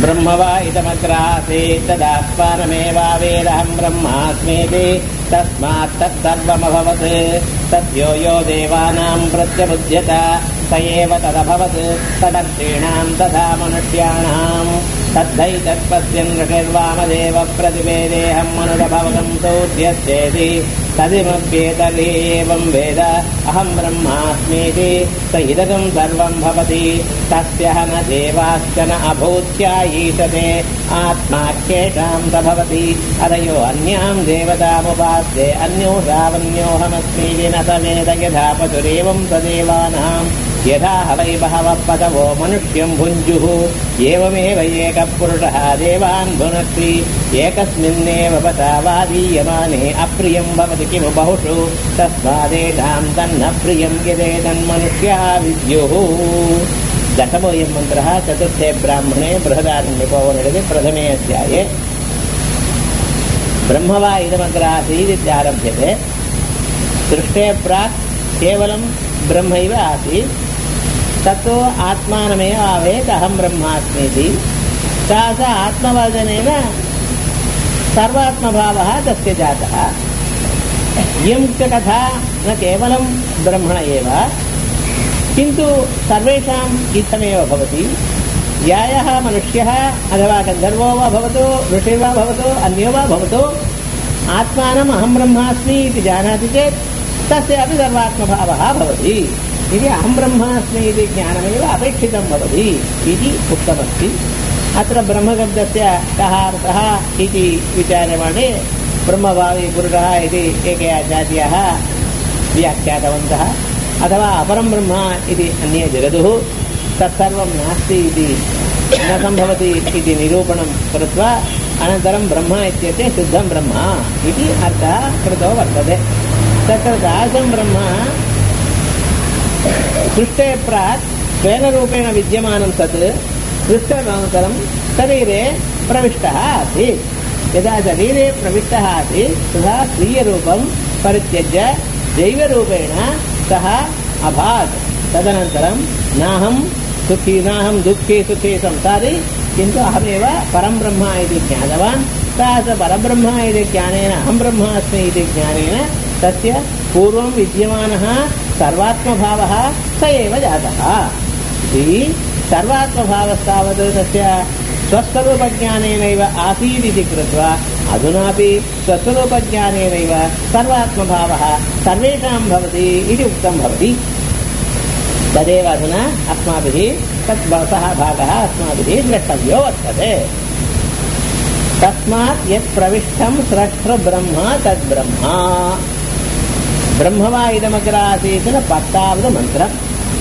ब्रह्म वा इदमग्रासीत् तदात्मानमेवावेदहम् ब्रह्मास्मीति तस्मात् तत्सर्वमभवत् तद्यो यो देवानाम् प्रत्यबुध्यत स एव तदभवत् तदर्षीणाम् तथा मनुष्याणाम् तद्धैतत्पश्यन् ऋषिर्वामदेव प्रतिवेदेऽहम् मनुरभवतम् सौद्यस्येति तदिमप्येतर्हि एवम् वेद अहम् ब्रह्मास्मीति स इदगम् सर्वम् भवति तस्य न देवाश्चन अभूत्यायीशते आत्मा केषाम् स भवति अदयो अन्याम् देवतामुपास्ते अन्यो सावन्योऽहमस्मीति न स वेद यथा पशुरेवम् स देवानाम् यथा हवै बहवः पतवो मनुष्यम् भुञ्जुः एवमेव एकः पुरुषः देवान् भुनक्ति एकस्मिन्नेव पता वादीयमाने अप्रियम् भवति किमु बहुषु तस्मादेषाम् तन्न प्रियम् यदेतन्मनुष्यः विद्युः दशमोऽयम् मन्त्रः चतुर्थे ब्राह्मणे बृहदारण्यपोवनिडति प्रथमे अध्याये ब्रह्म वा इदमग्रासीदित्यारभ्यते सृष्टे प्राक् केवलं ब्रह्मैव आसीत् तत्तु आत्मानमेव आवेत् अहं ब्रह्मास्मीति सा स आत्मवादनेन सर्वात्मभावः तस्य जातः इयं च कथा न केवलं ब्रह्मण एव किन्तु सर्वेषाम् इत्थमेव भवति यायः मनुष्यः अथवा गन्धर्वो वा भवतु ऋषिर्वा भवतु अन्यो वा भवतु आत्मानम् अहं ब्रह्मास्मि इति जानाति चेत् तस्यापि सर्वात्मभावः भवति इति अहं ब्रह्मास्मि इति ज्ञानमेव अपेक्षितं भवति इति उक्तमस्ति अत्र ब्रह्मशब्दस्य कः अर्थः इति विचार्यमाणे ब्रह्मभावी पुरुषः इति एके आचार्याः व्याख्यातवन्तः अथवा अपरं ब्रह्म इति अन्ये जगदुः तत्सर्वं नास्ति इति न सम्भवति इति निरूपणं कृत्वा अनन्तरं ब्रह्म इत्यस्य शुद्धं ब्रह्म इति अर्थः कृतो वर्तते तत्र तादृशं ब्रह्म सृष्टे प्राक् स्वेनरूपेण विद्यमानं तत् सृष्टमनन्तरं शरीरे प्रविष्टः आसीत् यदा शरीरे प्रविष्टः आसीत् तदा स्वीयरूपं परित्यज्य जैवरूपेण सः अभात् तदनन्तरं नाहं सुखी नाहं दुःखी सुखी संसारी किन्तु अहमेव परं ब्रह्म इति ज्ञातवान् सः स परब्रह्म इति ज्ञानेन अहं ब्रह्मास्मि इति ज्ञानेन तस्य पूर्वं विद्यमानः सर्वात्मभावः स एव जातः इति सर्वात्मभावस्तावत् तस्य स्वस्वरूपज्ञानेनैव आसीदिति कृत्वा अधुनापि स्वस्वरूपज्ञानेनैव सर्वात्मभावः सर्वेषां भवति इति उक्तं भवति तदेव अधुना अस्माभिः तत् सः भागः अस्माभिः द्रष्टव्यो वर्तते तस्मात् यत् प्रविष्टं स्रष्टब्रह्म तद्ब्रह्म பிரம்மவா இதமகிராசீத்துல பத்தாவது மந்திரம்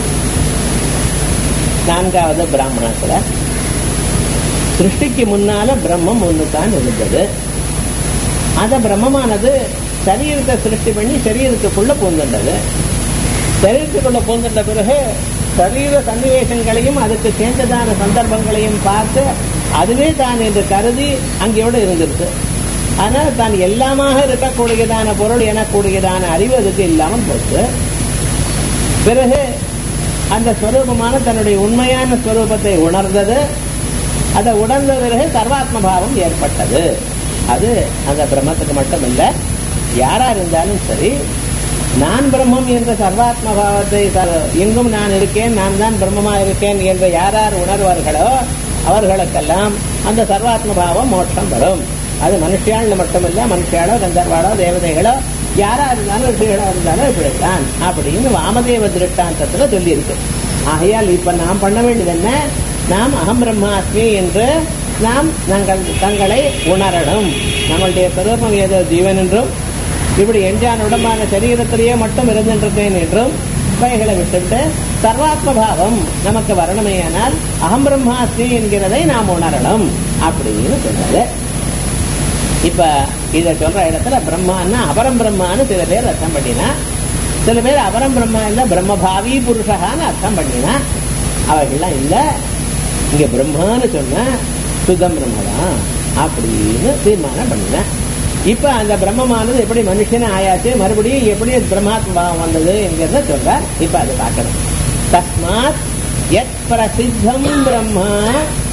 நான்காவது பிராமணத்துல சிருஷ்டிக்கு முன்னால பிரம்மம் ஒண்ணுதான் இருந்தது அந்த பிரம்மமானது சரீரத்தை சிருஷ்டி பண்ணி சரீரத்துக்குள்ள பூந்துண்டது சரீரத்துக்குள்ள பூந்துட்ட பிறகு சரீர சன்னிவேசங்களையும் அதுக்கு சேர்ந்ததான சந்தர்ப்பங்களையும் பார்த்து அதுவே தான் என்று கருதி அங்கேயோட இருந்திருக்கு ஆனால் தான் எல்லாமாக இருக்கக்கூடியதான பொருள் எனக்கூடியதான அறிவு அதுக்கு இல்லாமல் போச்சு பிறகு அந்த ஸ்வரூபமான தன்னுடைய உண்மையான ஸ்வரூபத்தை உணர்ந்தது அதை உணர்ந்த பிறகு சர்வாத்ம பாவம் ஏற்பட்டது அது அந்த பிரம்மத்துக்கு மட்டும் இல்லை யாரா இருந்தாலும் சரி நான் பிரம்மம் என்ற சர்வாத்ம பாவத்தை எங்கும் நான் இருக்கேன் நான் தான் பிரம்மமா இருக்கேன் என்று யார் யார் உணர்வார்களோ அவர்களுக்கெல்லாம் அந்த சர்வாத்ம பாவம் மோட்சம் வரும் அது மனுஷியாள் மட்டுமல்ல மனுஷியாளோ கந்தர்வாளோ தேவதைகளோ யாரா இருந்தாலும் ரிஷிகளா இருந்தாலும் இப்படித்தான் அப்படின்னு வாமதேவ திருஷ்டாந்தத்துல சொல்லி இருக்கு ஆகையால் இப்ப நாம் பண்ண வேண்டியது என்ன நாம் அகம் பிரம்மாஸ்மி என்று நாம் நாங்கள் தங்களை உணரணும் நம்மளுடைய சுரூபம் ஏதோ ஜீவன் என்றும் இப்படி எஞ்சான் உடம்பான சரீரத்திலேயே மட்டும் இருந்திருக்கேன் என்றும் இவைகளை விட்டுவிட்டு சர்வாத்ம பாவம் நமக்கு வரணுமேயானால் அகம் பிரம்மாஸ்மி என்கிறதை நாம் உணரணும் அப்படின்னு சொல்றது இப்ப இத சொல்ற இடத்துல பிரம்மான்னா அபரம் பிரம்மான்னு சில பேர் அர்த்தம் பண்ணினா சில பேர் அபரம் பிரம்மா இல்ல பிரம்மபாவி புருஷகான்னு அர்த்தம் பண்ணினா அவைகள்லாம் இல்ல இங்க பிரம்மான்னு சொன்ன சுத்தம் பிரம்மதான் அப்படின்னு தீர்மானம் பண்ணினேன் இப்ப அந்த பிரம்மமானது எப்படி மனுஷன் ஆயாச்சு மறுபடியும் எப்படி பிரம்மாத்மாவம் வந்தது என்கிறத சொல்ற இப்ப அதை பார்க்கணும் தஸ்மாத் எத் பிரசித்தம் பிரம்மா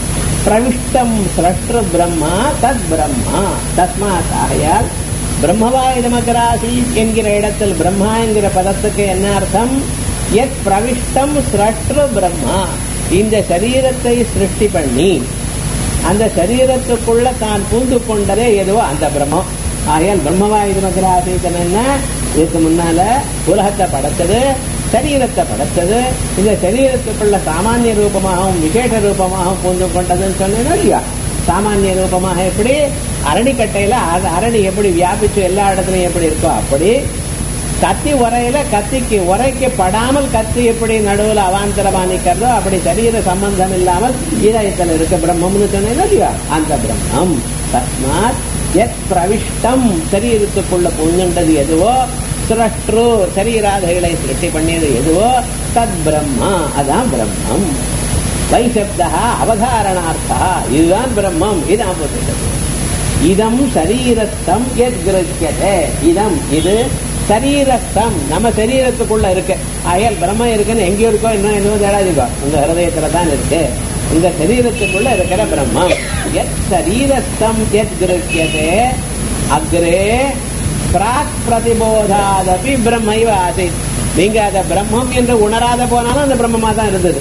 பிரவிஷ்டம் சிரஷ்ட பிரம்மா தத் பிரம்மா தஸ்மாத் ஆகையால் பிரம்மவாயுதமகராசி என்கிற இடத்தில் பிரம்மா என்கிற பதத்துக்கு என்ன அர்த்தம் எத் பிரவிஷ்டம் சிரஷ்ட பிரம்மா இந்த சரீரத்தை சிருஷ்டி பண்ணி அந்த சரீரத்துக்குள்ள தான் பூந்து கொண்டதே எதுவோ அந்த பிரம்மம் ஆகையால் பிரம்மவாயுது மகராசீதன் என்ன இதுக்கு முன்னால உலகத்தை படைச்சது சரீரத்தை படைச்சது இந்த சரீரத்துக்குள்ள சாமானிய ரூபமாகவும் விசேஷ ரூபமாகவும் பூந்து கொண்டதுன்னு சொன்னேன் இல்லையா சாமானிய ரூபமாக எப்படி அரணிக்கட்டையில அது அரணி எப்படி வியாபிச்சு எல்லா இடத்துலயும் எப்படி இருக்கோ அப்படி கத்தி உரையில கத்திக்கு உரைக்கு படாமல் கத்தி எப்படி நடுவுல அவாந்தரமா நிக்கிறதோ அப்படி சரீர சம்பந்தம் இல்லாமல் இதயத்தில் இருக்க பிரம்மம்னு சொன்னேன் இல்லையா அந்த பிரம்மம் தஸ்மாத் எத் பிரவிஷ்டம் சரீரத்துக்குள்ள பொங்குண்டது எதுவோ சிரஷ்டு சரீராதைகளை சிருஷ்டி பண்ணியது எதுவோ தத் பிரம்மா அதான் பிரம்மம் வைசப்தா அவதாரணார்த்தா இதுதான் பிரம்மம் இதான் போட்டுள்ளது இதம் சரீரஸ்தம் எத் கிரகியதே இதம் இது சரீரஸ்தம் நம்ம சரீரத்துக்குள்ள இருக்கு ஆகையால் பிரம்மம் இருக்குன்னு எங்கேயும் இருக்கோ இன்னும் இன்னும் தேடாதீங்க உங்க ஹிருதயத்துல தான் இருக்கு உங்க சரீரத்துக்குள்ள இருக்கிற பிரம்மம் எத் சரீரஸ்தம் எத் கிரகியதே அக்ரே பிராக் பிரதிபோதாதபி பிரம்மைவ ஆசை நீங்க அதை பிரம்மம் என்று உணராத போனாலும் அந்த பிரம்மமா தான் இருந்தது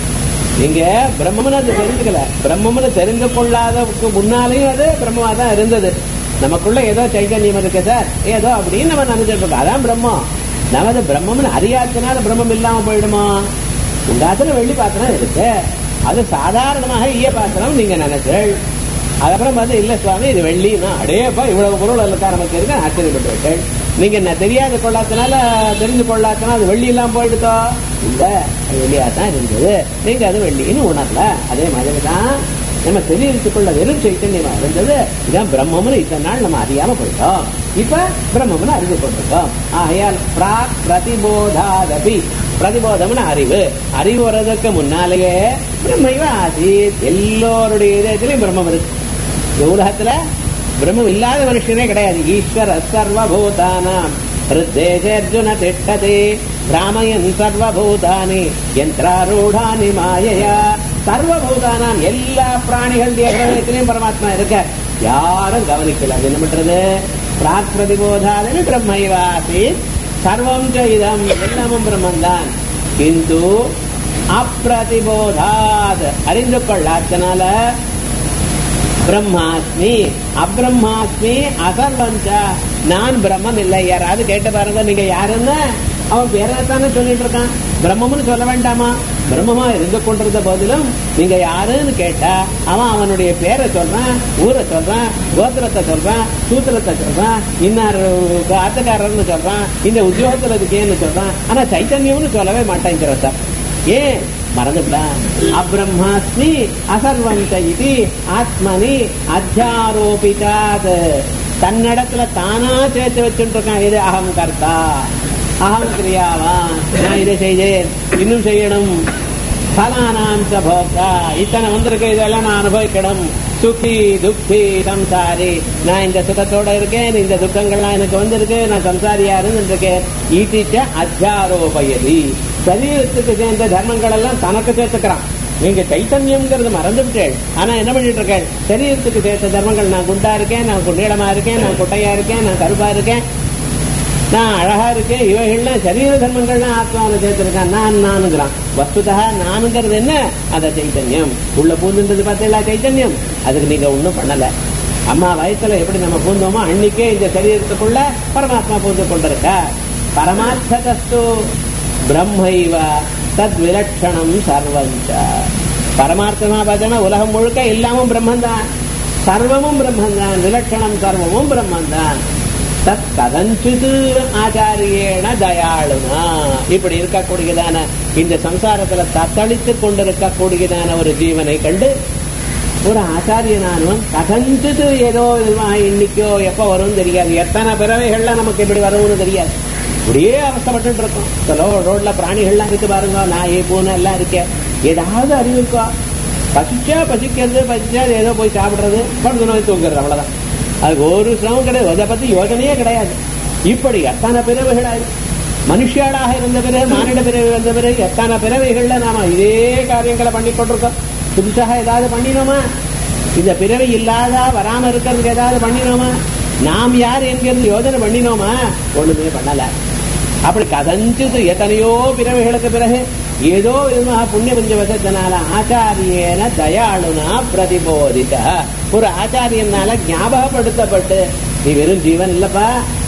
நீங்க பிரம்மம்னு அது தெரிஞ்சுக்கல பிரம்மம்னு தெரிந்து கொள்ளாததுக்கு முன்னாலேயும் அது பிரம்மமா தான் இருந்தது நமக்குள்ள ஏதோ சைதன்யம் இருக்கு சார் ஏதோ அப்படின்னு நம்ம நினைச்சிட்டு இருக்கோம் அதான் பிரம்மம் நமது பிரம்மம்னு அறியாதனால பிரம்மம் இல்லாம போயிடுமா உங்காத்துல வெள்ளி பாத்திரம் இருக்கு அது சாதாரணமாக ஈய பாத்திரம் நீங்க நினைச்சீள் அதுக்கப்புறம் வந்து இல்ல சுவாமி இது வெள்ளினா அடேப்பா இவ்வளவு பொருள் இருக்கா நமக்கு இருக்கு ஆச்சரியப்பட்டு விட்டேன் நீங்க என்ன தெரியாத கொள்ளாதனால தெரிஞ்சு கொள்ளாதனால அது வெள்ளி எல்லாம் போயிடுதோ இல்ல அது வெள்ளியா தான் இருந்தது நீங்க அது வெள்ளின்னு உணரல அதே மாதிரி தான் நம்ம சரீரத்துக்குள்ள வெறும் சைத்தன்யமா இருந்தது இதான் பிரம்மம்னு இத்தனை நாள் நம்ம அறியாம போயிட்டோம் இப்ப பிரம்மம்னு அறிந்து கொண்டிருக்கோம் ஆகையால் பிராக் பிரதிபோதாதபி பிரதிபோதம்னு அறிவு அறிவு வர்றதுக்கு முன்னாலேயே பிரம்மைவ ஆசீத் எல்லோருடைய இதயத்திலையும் பிரம்மம் இருக்கு இந்த உலகத்துல பிரம்மம் இல்லாத மனுஷனே கிடையாது ஈஸ்வர சர்வபூதானாம் ஹிருத்தேஜே அர்ஜுன திட்டதே ராமயன் சர்வபூதானி யந்திராரூடானி மாயையா சர்வபூதானாம் எல்லா பிராணிகளுடைய ஹிருதயத்திலையும் பரமாத்மா இருக்க யாரும் கவனிக்கல அது என்ன பண்றது பிராக் பிரதிபோதாதனி பிரம்மைவாசி சர்வம் ச இதம் எல்லாமும் பிரம்மந்தான் கிந்து அப்பிரதிபோதாத் அறிந்து கொள்ளாதனால பிரம்மாஸ்மி அப்ரம்மாஸ்மி அசர்வஞ்ச நான் பிரம்மம் இல்லை யாராவது கேட்டு பாருங்க நீங்க யாருன்னு அவன் பேரத்தானே சொல்லிட்டு இருக்கான் பிரம்மம்னு சொல்ல வேண்டாமா பிரம்மமா இருந்து கொண்டிருந்த போதிலும் நீங்க யாருன்னு கேட்டா அவன் அவனுடைய பேரை சொல்றான் ஊரை சொல்றான் கோத்திரத்தை சொல்றான் சூத்திரத்தை சொல்றான் இன்னார் ஆத்தக்காரர்னு சொல்றான் இந்த உத்தியோகத்துல இருக்கேன்னு சொல்றான் ஆனா சைத்தன்யம்னு சொல்லவே மாட்டேங்கிறத ஏன் மறந்துட்டான் அப்ரம்மாஸ்மி அசர்வந்த இது ஆத்மனி அத்தியாரோபிதாத் தன்னிடத்துல தானா சேர்த்து வச்சுட்டு இருக்கான் இது அகம் கர்த்தா அகம் கிரியாவான் நான் இதை செய்தேன் இன்னும் செய்யணும் பலானாம் ச போக்கா இத்தனை வந்திருக்க இதெல்லாம் நான் அனுபவிக்கணும் சுகி துக்கி சம்சாரி நான் இந்த சுகத்தோட இருக்கேன் இந்த துக்கங்கள்லாம் எனக்கு வந்திருக்கு நான் சம்சாரியா இருந்துருக்கேன் ஈட்டிச்ச அத்தியாரோபயதி சரீரத்துக்கு சேர்ந்த தர்மங்கள் எல்லாம் தனக்கு சேர்த்துக்கிறான் நீங்க சைத்தன்யம்ங்கிறது மறந்துவிட்டேன் ஆனா என்ன பண்ணிட்டு இருக்கேன் சரீரத்துக்கு சேர்த்த தர்மங்கள் நான் குண்டா இருக்கேன் நான் நீளமா இருக்கேன் நான் குட்டையா இருக்கேன் நான் கருப்பா இருக்கேன் நான் அழகா இருக்கேன் இவைகள்லாம் சரீர தர்மங்கள்லாம் ஆத்மாவில் சேர்த்திருக்கான் நான் நானுங்கிறான் வஸ்துதா நானுங்கிறது என்ன அந்த சைத்தன்யம் உள்ள பூந்துன்றது பார்த்தீங்களா சைத்தன்யம் அதுக்கு நீங்க ஒண்ணும் பண்ணல அம்மா வயசுல எப்படி நம்ம பூந்தோமோ அன்னைக்கே இந்த சரீரத்துக்குள்ள பரமாத்மா பூந்து கொண்டிருக்க பரமார்த்தகஸ்து பிரம்மைவ தத் விலட்சணம் சர்வஞ்ச பரமார்த்தமா பார்த்தோம்னா உலகம் முழுக்க எல்லாமும் பிரம்மந்தான் சர்வமும் பிரம்மந்தான் விலட்சணம் சர்வமும் பிரம்மந்தான் தத் கதஞ்சிது ஆச்சாரியேன தயாளுனா இப்படி இருக்கக்கூடியதான இந்த சம்சாரத்துல தத்தளித்துக் கொண்டிருக்கக்கூடியதான ஒரு ஜீவனை கண்டு ஒரு ஆச்சாரியனானும் கதஞ்சிது ஏதோ இதுவா இன்னைக்கோ எப்ப வரும்னு தெரியாது எத்தனை பிறவைகள்ல நமக்கு இப்படி வரும்னு தெரியாது இப்படியே அவஸ்தப்பட்டு இருக்கோம் இந்த லோ- ரோட்ல பிராணிகள்லாம் இருக்கு பாருங்க நாய் பூனை எல்லாம் இருக்கே ஏதாவது அறிவு இருக்கா பசிச்சா பசிக்கிறது பசிச்சா ஏதோ போய் சாப்பிடுறது படுத்து நோய் தூங்குறது அவ்வளவுதான் அதுக்கு ஒரு சிரமம் கிடையாது அதை பத்தி யோசனையே கிடையாது இப்படி எத்தனை பிறவைகள் மனுஷியாளாக இருந்த பிறகு மானிட பிறவி வந்த பிறகு எத்தனை பிறவைகள்ல நாம இதே காரியங்களை பண்ணி கொண்டிருக்கோம் புதுசாக ஏதாவது பண்ணினோமா இந்த பிறவி இல்லாத வராம இருக்கிறதுக்கு ஏதாவது பண்ணினோமா நாம் யார் என்கிறது யோஜனை பண்ணினோமா ஒண்ணுமே பண்ணல அப்படி கதஞ்சித்து எத்தனையோ பிறவைகளுக்கு பிறகு ஏதோ விதமாக புண்ணிய பஞ்சவசத்தினால ஆச்சாரியன தயாளுனா பிரதிபோதித ஒரு ஆச்சாரியனால ஞாபகப்படுத்தப்பட்டு நீ வெறும் ஜீவன் இல்லப்பா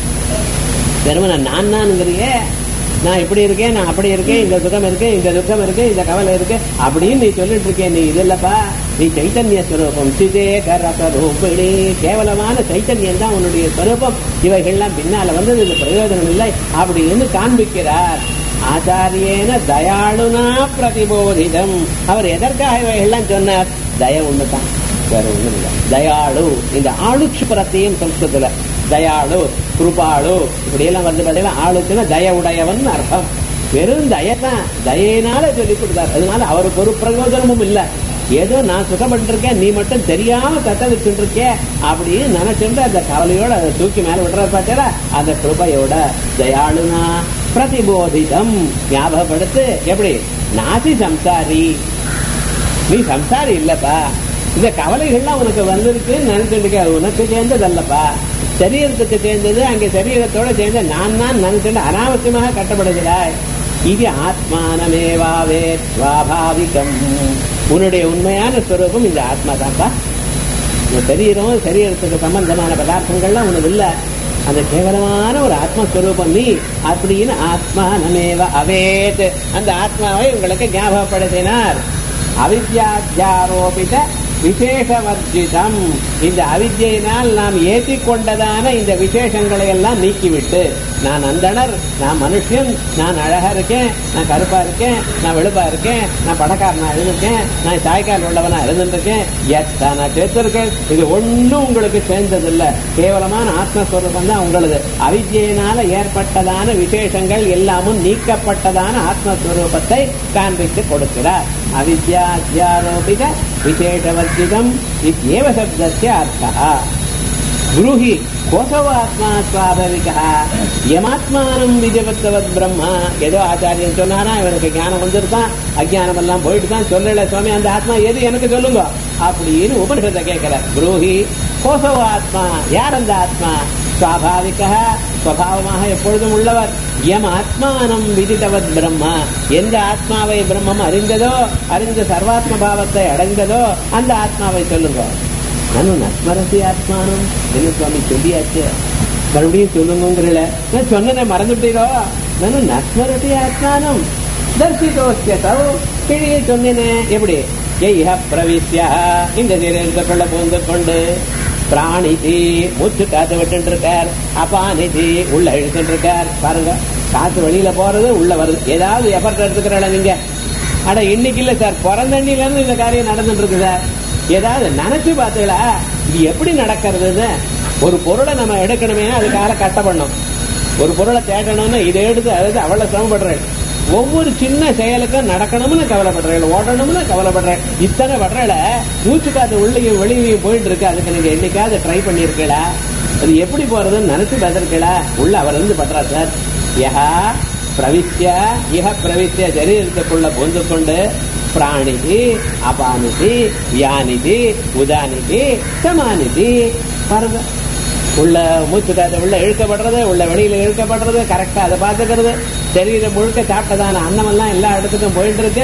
வெறும் நான் நான்ங்கிறியே நான் இப்படி இருக்கேன் நான் அப்படி இருக்கேன் இந்த சுகம் இருக்கு இந்த துக்கம் இருக்கு இந்த கவலை இருக்கு அப்படின்னு நீ சொல்லிட்டு இருக்கேன் நீ இது இல்லப்பா நீ சைத்தன்ய ஸ்வரூபம் சிதே கரூபிணி கேவலமான சைத்தன்யம் தான் உன்னுடைய ஸ்வரூபம் இவைகள்லாம் பின்னால வந்தது இது பிரயோஜனம் இல்லை அப்படின்னு காண்பிக்கிறார் ஆச்சாரியேன தயாளுனா பிரதிபோதிதம் அவர் எதற்காக இவைகள்லாம் சொன்னார் தய ஒண்ணுதான் வேற ஒண்ணும் இல்லை தயாளு இந்த ஆளுச்சு பிரத்தியம் சம்ஸ்கிருதத்துல தயாளு குருபாளு இப்படி எல்லாம் வந்து பார்த்தீங்கன்னா ஆளுக்குன்னா தய உடையவன் அர்த்தம் வெறும் தயதான் தயனால சொல்லி கொடுத்தார் அதனால அவருக்கு ஒரு பிரயோஜனமும் இல்லை ஏதோ நான் சுகப்பட்டிருக்கேன் நீ மட்டும் தெரியாம தத்த வச்சுட்டு இருக்கே அப்படின்னு நினைச்சுட்டு அந்த கவலையோட அதை தூக்கி மேல விடுற பார்த்தா அந்த கிருபையோட தயாளுனா பிரதிபோதிதம் ஞாபகப்படுத்து எப்படி நாசி சம்சாரி நீ சம்சாரி இல்லப்பா இந்த கவலைகள்லாம் உனக்கு வந்திருக்குன்னு நினைச்சிட்டு இருக்க அது உனக்கு சேர்ந்ததல்லப்பா சரீரத்துக்கு சேர்ந்தது அங்கே சரீரத்தோட சேர்ந்து நான் தான் நினைச்சுட்டு அனாவசியமாக கட்டப்படுகிறாய் இது ஆத்மானமேவாவே சுவாபாவிகம் உன்னுடைய உண்மையான ஸ்வரூபம் இந்த ஆத்மா தான்ப்பா இந்த சரீரம் சரீரத்துக்கு சம்பந்தமான பதார்த்தங்கள்லாம் உனக்கு இல்ல அந்த கேவலமான ஒரு ஆத்மஸ்வரூபம் நீ அப்படின்னு ஆத்மானமேவ அவேத் அந்த ஆத்மாவை உங்களுக்கு ஞாபகப்படுத்தினார் அவித்யாத்தியாரோபித விசேஷவர்ஜிதம் இந்த அவித்யினால் நாம் ஏற்றி கொண்டதான இந்த விசேஷங்களை எல்லாம் நீக்கிவிட்டு நான் அந்தனர் நான் மனுஷன் நான் அழகா இருக்கேன் நான் கருப்பா இருக்கேன் நான் வெளுப்பா இருக்கேன் நான் பணக்காரனா இருந்திருக்கேன் நான் சாய்க்கால் உள்ளவனா இருந்திருக்கேன் எத்தனை சேர்த்திருக்கேன் இது ஒண்ணும் உங்களுக்கு சேர்ந்ததில்ல கேவலமான ஆத்மஸ்வரூபம் தான் உங்களது அவித்யினால ஏற்பட்டதான விசேஷங்கள் எல்லாமும் நீக்கப்பட்டதான ஆத்மஸ்வரூபத்தை காண்பித்து கொடுக்கிறார் அவித்யாத்தியாரோபித விசேஷவர்ஜிதம் இத்யேவ சப்தஸ்ய அர்த்தः குருஹி கோசவாத்மா சுவாபாவிகா யமாத்மானம் விஜயபத்தவத் பிரம்மா ஏதோ ஆச்சாரியன் சொன்னாரா இவனுக்கு ஞானம் வந்திருக்கான் அஜ்ஞானம் எல்லாம் போயிட்டு தான் சொல்லல சுவாமி அந்த ஆத்மா எது எனக்கு சொல்லுங்க அப்படின்னு உபனிஷத்தை கேட்கிறார் குருஹி கோசவாத்மா யார் அந்த ஆத்மா சுவாபாவிக சுவாவமாக எப்பொழுதும் உள்ளவர் எம் ஆத்மானம் விதித்தவத் பிரம்மா எந்த ஆத்மாவை பிரம்மம் அறிந்ததோ அறிந்த சர்வாத்ம பாவத்தை அடைந்ததோ அந்த ஆத்மாவை சொல்லுங்க நானும் நஸ்மரசி ஆத்மானம் என்ன சுவாமி சொல்லியாச்சு மறுபடியும் சொல்லுங்கிறல நான் சொன்னதை மறந்துட்டீரோ நானும் நஸ்மரசி ஆத்மானம் தர்சிதோஸ்யதோ கிழியை சொன்னேனே எப்படி எய்ஹ பிரவிஷ்யா இந்த சரீரத்துக்குள்ள புகுந்து கொண்டு பிராணிதி மூச்சு காத்து விட்டு இருக்கார் அபானிதி உள்ள இழுத்துட்டு இருக்கார் பாருங்க காத்து வெளியில போறது உள்ள வருது ஏதாவது எஃபர்ட் எடுத்துக்கிறாள நீங்க அட இன்னைக்கு இல்ல சார் பிறந்தண்ணில இருந்து இந்த காரியம் நடந்துட்டு இருக்கு சார் ஏதாவது நினைச்சு பார்த்தீங்களா இது எப்படி நடக்கிறதுன்னு ஒரு பொருளை நம்ம எடுக்கணுமே அதுக்காக கஷ்டப்படணும் ஒரு பொருளை தேடணும்னு இதை எடுத்து அதாவது அவ்வளவு சிரமப்படுறேன் ஒவ்வொரு சின்ன செயலுக்கும் நடக்கணும்னு கவலைப்படுறேன் ஓடணும்னு கவலைப்படுறேன் இத்தனை படுறல மூச்சு காத்து உள்ளேயும் வெளியும் போயிட்டு இருக்கு அதுக்கு நீங்க என்னைக்காவது ட்ரை பண்ணிருக்கீங்களா அது எப்படி போறதுன்னு நினைச்சு பார்த்திருக்கீங்களா உள்ள அவர் இருந்து பண்றா சார் யஹா பிரவித்ய இஹ பிரவித்ய சரீரத்துக்குள்ள பொந்து கொண்டு பிராணிதி அபானிதி வியானிதி உதானிதி சமானிதி பாருங்க உள்ள மூச்சு காத்து உள்ள இழுக்கப்படுறது உள்ள வெளியில இழுக்கப்படுறது கரெக்டா அதை பார்த்துக்கிறது சரீரம் முழுக்க சாப்பிட்டதான அன்னமெல்லாம் எல்லா இடத்துக்கும் போயிட்டு இருக்கு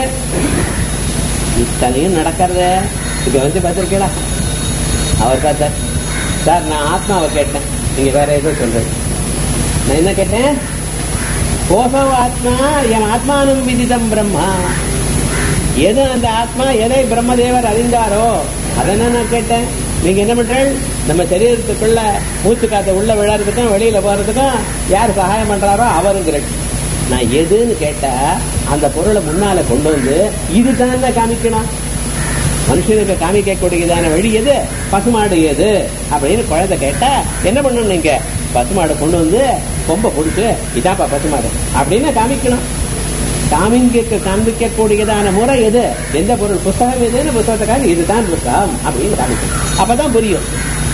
இத்தனையும் நடக்கிறது இங்க வந்து பார்த்திருக்கீங்களா அவர் பார்த்தார் சார் நான் ஆத்மாவை கேட்டேன் நீங்க வேற ஏதோ சொல்றேன் நான் என்ன கேட்டேன் கோசோ ஆத்மா என் ஆத்மானம் விதிதம் பிரம்மா எது அந்த ஆத்மா எதை பிரம்மதேவர் அறிந்தாரோ அதை நான் கேட்டேன் நீங்க என்ன பண்றீங்க நம்ம சரீரத்துக்குள்ள மூச்சு காத்த உள்ள விழறதுக்கும் வெளியில போறதுக்கும் யார் சகாயம் பண்றாரோ அவருங்கிற நான் எதுன்னு கேட்டா அந்த பொருளை முன்னால கொண்டு வந்து இதுதான் காமிக்கணும் மனுஷனுக்கு காமிக்கக்கூடியதான வழி எது பசுமாடு எது அப்படின்னு குழந்தை கேட்டா என்ன பண்ணணும் நீங்க பசுமாடு கொண்டு வந்து கொம்ப பிடிச்சு இதாப்பா பசுமாடு அப்படின்னு காமிக்கணும் காமிக்க காண்பிக்கக்கூடியதான முறை எது எந்த பொருள் புஸ்தகம் எதுன்னு புஸ்தகத்துக்காக இதுதான் புஸ்தகம் அப்படின்னு காமிக்கணும் அப்பதான் புரியும்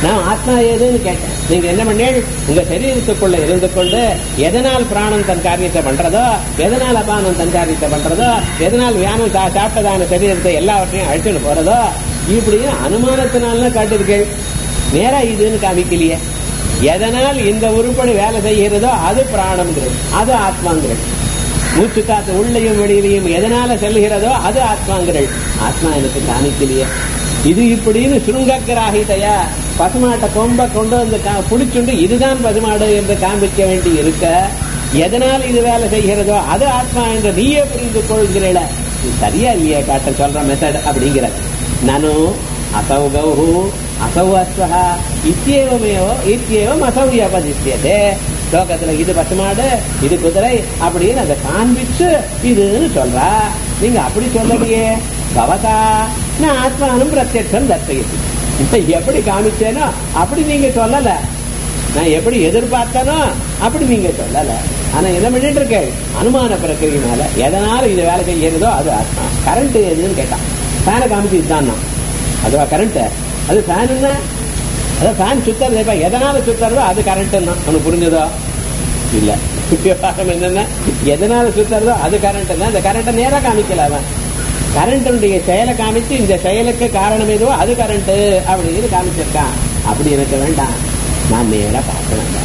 நான் ஆத்மா ஏதுன்னு கேட்டேன் நீங்க என்ன பண்ணீங்க உங்க சரீரத்துக்குள்ள இருந்து கொண்டு எதனால் பிராணம் தன் காரியத்தை பண்றதோ எதனால் அபானம் தன் காரியத்தை பண்றதோ எதனால் வியானம் சா- சாப்பிட்டதான சரீரத்தை எல்லாவற்றையும் அழிச்சுன்னு போறதோ இப்படின்னு அனுமானத்தினால காட்டிருக்கேள் நேரா இதுன்னு காமிக்கலையே எதனால் இந்த உருப்படி வேலை செய்கிறதோ அது பிராணம்ங்கிறது அது ஆத்மாங்கிறது மூச்சு காத்து உள்ளையும் வெளியிலையும் எதனால செல்கிறதோ அது ஆத்மாங்கிறது ஆத்மா எனக்கு காமிக்கலையே இது இப்படின்னு சுருங்கக்கராகிதையா பசுமாட்டை கொம்ப கொண்டு வந்து கா- புடிச்சுண்டு இதுதான் பசுமாடு என்று காண்பிக்க வேண்டி இருக்க எதனால் இது வேலை செய்கிறதோ அது ஆத்மா என்று நீயே புரிந்து கொள்கிறீள இது சரியா இல்லையா காட்ட சொல்ற மெத்தட் அப்படிங்கிற நானும் அசௌ கௌஹு அசௌ அஸ்வஹ இத்தியேவமேவோ இத்தியேவம் அசௌ அபதிஷ்யதே லோகத்துல இது பசுமாடு இது குதிரை அப்படின்னு அதை காண்பிச்சு இதுன்னு சொல்றா நீங்க அப்படி சொல்லலையே பவதா நான் ஆத்மானும் பிரத்யட்சம் தர்சயித்து இப்ப எப்படி காமிச்சேனோ அப்படி நீங்க சொல்லல நான் எப்படி எதிர்பார்த்தனோ அப்படி நீங்க சொல்லல ஆனா என்ன பண்ணிட்டு இருக்கேன் அனுமான பிரக்கிரியினால எதனால இது வேலை செய்யறதோ அது ஆத்மா கரண்ட் எதுன்னு கேட்டான் ஃபேனை காமிச்சு இதுதான் அதுவா கரண்ட் அது ஃபேன் என்ன அதான் ஃபேன் சுத்தறது இப்ப எதனால சுத்தறதோ அது கரண்ட் உனக்கு புரிஞ்சதோ இல்ல விவகாரம் என்னன்னா எதனால சுத்தறதோ அது கரண்ட் தான் இந்த கரண்ட்டை நேரா காமிக்கல அவன் கரண்ட்டுடைய செயலை காமிச்சு இந்த செயலுக்கு காரணம் எதுவோ அது கரண்ட் அப்படின்னு காமிச்சிருக்கான் அப்படி எனக்கு வேண்டாம் நான் நேரா பார்க்கணும்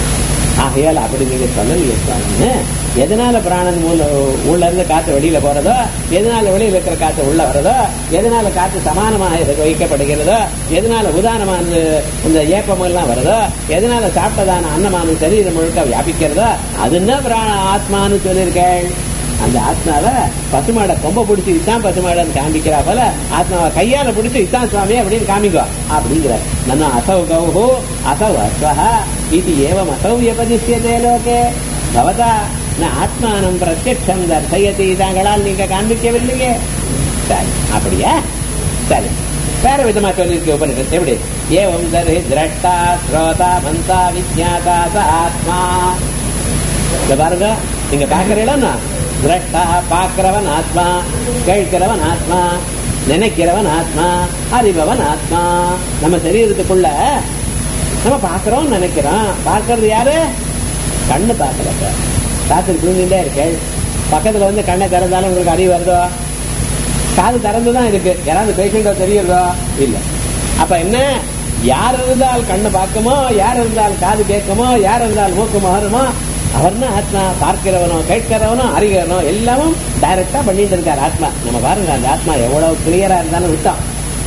ஆகையால் அப்படி நீங்க சொல்லலையே சுவாமி எதனால பிராணன் மூல உள்ள இருந்து காத்து வெளியில போறதோ எதனால வெளியில இருக்கிற காத்து உள்ள வரதோ எதனால காத்து சமானமாக இதுக்கு வைக்கப்படுகிறதோ எதனால உதாரணமான இந்த ஏப்பம் எல்லாம் வருதோ எதனால சாப்பிட்டதான அன்னமான சரீரம் முழுக்க வியாபிக்கிறதோ அதுன்னா பிராண ஆத்மான்னு சொல்லியிருக்கேள் அந்த ஆத்மாவ பசுமாடை கொம்ப பிடிச்சி இதான் பசுமாடன்னு காமிக்கிறா போல ஆத்மாவை கையால பிடிச்சி இதான் சுவாமி அப்படின்னு காமிக்கோ அப்படிங்கிற நம்ம அசௌ கௌஹோ அசௌ அஸ்வஹ இது ஏவம் அசௌ வியபதிஷ்யதே லோகே பவதா ந ஆத்மானம் பிரத்யட்சம் தர்சயதி தாங்களால் நீங்க காண்பிக்கவில்லையே சரி அப்படியா சரி வேற விதமா சொல்லியிருக்கு உபனிஷத்து எப்படி ஏவம் தர்ஹி திரஷ்டா ஸ்ரோதா மந்தா விஜாதா ச ஆத்மா இங்க பாருங்க நீங்க பாக்குறீங்களா திரஷ்டா பாக்குறவன் ஆத்மா கேட்கிறவன் ஆத்மா நினைக்கிறவன் ஆத்மா அறிபவன் ஆத்மா நம்ம சரீரத்துக்குள்ள நம்ம பாக்குறோம் நினைக்கிறோம் பார்க்கறது யாரு கண்ணு பார்க்கல ராத்திரி தூங்கிட்டே இருக்கேள் பக்கத்துல வந்து கண்ணை திறந்தாலும் உங்களுக்கு அறிவு வருதோ காது திறந்துதான் இருக்கு யாராவது பேஷண்டோ தெரியுறதோ இல்ல அப்ப என்ன யார் இருந்தால் கண்ணு பார்க்குமோ யார் இருந்தால் காது கேட்குமோ யார் இருந்தால் மூக்கு மகருமோ அவர்னா ஆத்மா பார்க்கிறவனோ கேட்கிறவனோ அறிகிறவனோ எல்லாமும் டைரக்டா பண்ணிட்டு இருக்காரு ஆத்மா நம்ம பாருங்க அந்த ஆத்மா எவ்வளவு கிளியரா இருந்தாலும் விட்டோம்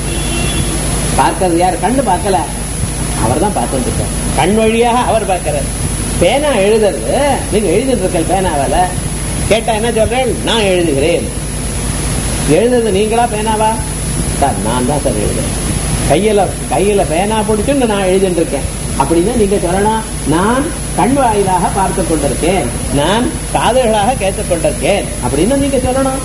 பார்க்கறது யார் கண்ணு பார்க்கல அவர் தான் பார்த்துட்டு இருக்கார் கண் வழியாக அவர் பார்க்கிறார் பேனா எழுதுறது நீங்க எழுதிட்டு இருக்க பேனாவால கேட்டா என்ன சொல்றேன் நான் எழுதுகிறேன் எழுதுறது நீங்களா பேனாவா சார் நான் தான் சார் எழுதுறேன் கையில கையில பேனா பிடிச்சுன்னு நான் எழுதிட்டு இருக்கேன் அப்படின்னா நீங்க சொல்லலாம் நான் கண் வாயிலாக பார்த்து கொண்டிருக்கேன் நான் காதுகளாக கேட்டுக் கொண்டிருக்கேன் அப்படின்னு நீங்க சொல்லணும்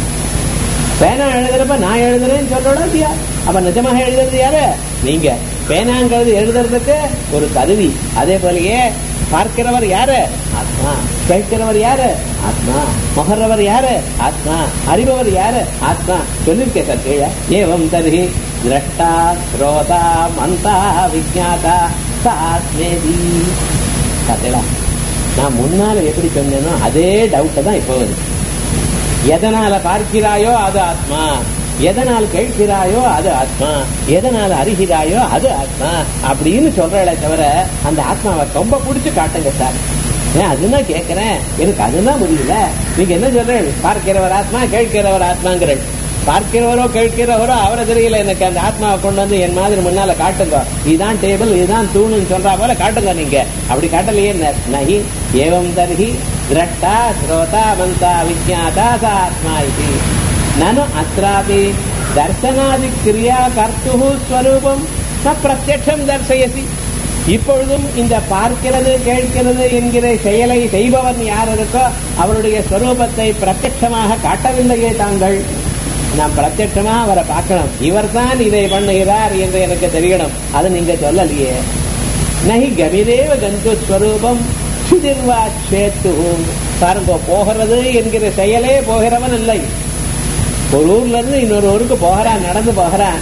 பேனா எழுதுறப்ப நான் எழுதுறேன்னு சொல்லணும் இல்லையா அப்ப நிஜமாக எழுதுறது யாரு நீங்க பேனாங்கிறது எழுதுறதுக்கு ஒரு கருவி அதே போலயே பார்க்கிறவர் யாரு ஆத்மா கேட்கிறவர் யாரு ஆத்மா முகர்றவர் யாரு ஆத்மா அறிபவர் யாரு ஆத்மா சொல்லிருக்கேன் சார் கீழே ஏவம் தருகி திரஷ்டா ஸ்ரோதா மந்தா விஜாதா சாத்மேதி பார்த்தீங்களா நான் முன்னால எப்படி சொன்னேனோ அதே டவுட்டை தான் இப்போ வருது எதனால பார்க்கிறாயோ அது ஆத்மா எதனால் கேட்கிறாயோ அது ஆத்மா எதனால் அறிகிறாயோ அது ஆத்மா அப்படின்னு சொல்றே தவிர அந்த ஆத்மாவை ரொம்ப பிடிச்சு காட்டுங்க சார் ஏன் அதுதான் கேட்கிறேன் எனக்கு அதுதான் முடியல நீங்க என்ன சொல்றேன் பார்க்கிறவர் ஆத்மா கேட்கிறவர் ஆத்மாங்கிற பார்க்கிறவரோ கேட்கிறவரோ அவரை தெரியல எனக்கு அந்த ஆத்மாவை கொண்டு வந்து என் மாதிரி முன்னால காட்டுங்க இதுதான் டேபிள் இதுதான் தூணுன்னு சொல்றா போல காட்டுங்க நீங்க அப்படி காட்டலையே நகி ஏவம் தர்ஹி திரஷ்டா ஸ்ரோதா மந்தா விஜாதா ச ஆத்மா இது நனு அत्रापि தர்சனாதி கிரியா கர்த்து ஸ்வரூபம் ந பிரத்யட்சம் தர்சயசி இப்பொழுதும் இந்த பார்க்கிறது கேட்கிறது என்கிற செயலை செய்பவன் யார் இருக்கோ அவருடைய ஸ்வரூபத்தை பிரத்யட்சமாக காட்டவில்லையே தாங்கள் நாம் பிரத்யட்சமா அவரை பார்க்கணும் இவர்தான் இதை பண்ணுகிறார் என்று எனக்கு தெரியணும் அது நீங்க சொல்லலையே நகி கமிதேவ கந்து ஸ்வரூபம் சுதிர்வா சேத்து பாருங்க போகிறது என்கிற செயலே போகிறவன் இல்லை ஒரு ஊர்ல இருந்து இன்னொரு ஊருக்கு போகிறான் நடந்து போகிறான்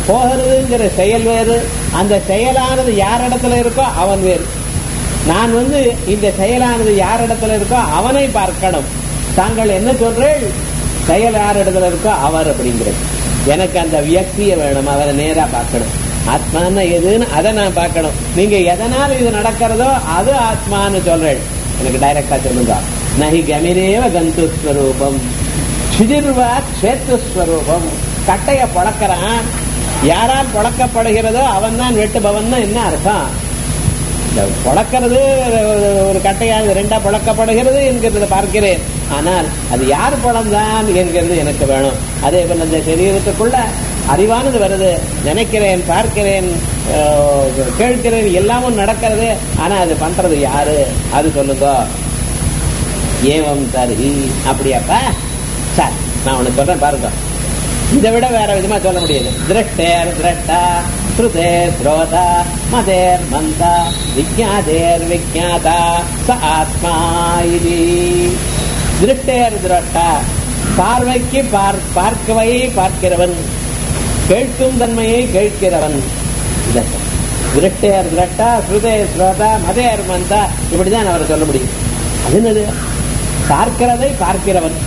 போகிறதுங்கிற செயல் வேறு அந்த செயலானது யார் இடத்துல இருக்கோ அவன் வேறு நான் வந்து இந்த செயலானது யார் இடத்துல இருக்கோ அவனை பார்க்கணும் தாங்கள் என்ன சொல்றேன் செயல் யார் இடத்துல இருக்கோ அவர் அப்படிங்கிறது எனக்கு அந்த வியக்தியை வேணும் அவரை நேரா பார்க்கணும் ஆத்மான்னா எதுன்னு அதை நான் பார்க்கணும் நீங்க எதனால் இது நடக்கிறதோ அது ஆத்மான்னு சொல்றேன் எனக்கு டைரக்டா சொல்லுங்க நகி கமிரேவ கந்து ஸ்வரூபம் சிதிர்வா கஷேத்திரஸ்வரூபம் கட்டைய பொழக்கிறான் யாரால் பொழக்கப்படுகிறதோ அவன் தான் வெட்டுபவன் என்ன அர்த்தம் இந்த பொழக்கிறது ஒரு கட்டையாக ரெண்டா பொழக்கப்படுகிறது என்கிறத பார்க்கிறேன் ஆனால் அது யார் பழம்தான் என்கிறது எனக்கு வேணும் அதே போல இந்த சரீரத்துக்குள்ள அறிவானது வருது நினைக்கிறேன் பார்க்கிறேன் அஹ், கேட்கிறேன் எல்லாமும் நடக்கிறது ஆனா அது பண்றது யாரு அது சொல்லுங்க ஏவம் தரி அப்படியாப்பா சார் நான் உனக்கு சொல்றேன் பாருங்க இதை விட வேற விதமா சொல்ல முடியாது திருஷ்டேர் திரட்டா ஸ்ருதே ஸ்ரோதா மதேர் மந்தா விஜாதேர் விஜாதா ச ஆத்மா இது திருஷ்டேர் திரட்டா பார்வைக்கு பார் பார்க்கவை பார்க்கிறவன் கேட்கும் தன்மையை கேட்கிறவன் இதான் சொல்றேன். திருஷ்டேர் திரட்டா ஸ்ருதே ஸ்ரோதா மதேர் மந்தா இப்படிதான் அவரை சொல்ல முடியும் அது என்னது பார்க்கிறதை பார்க்கிறவன்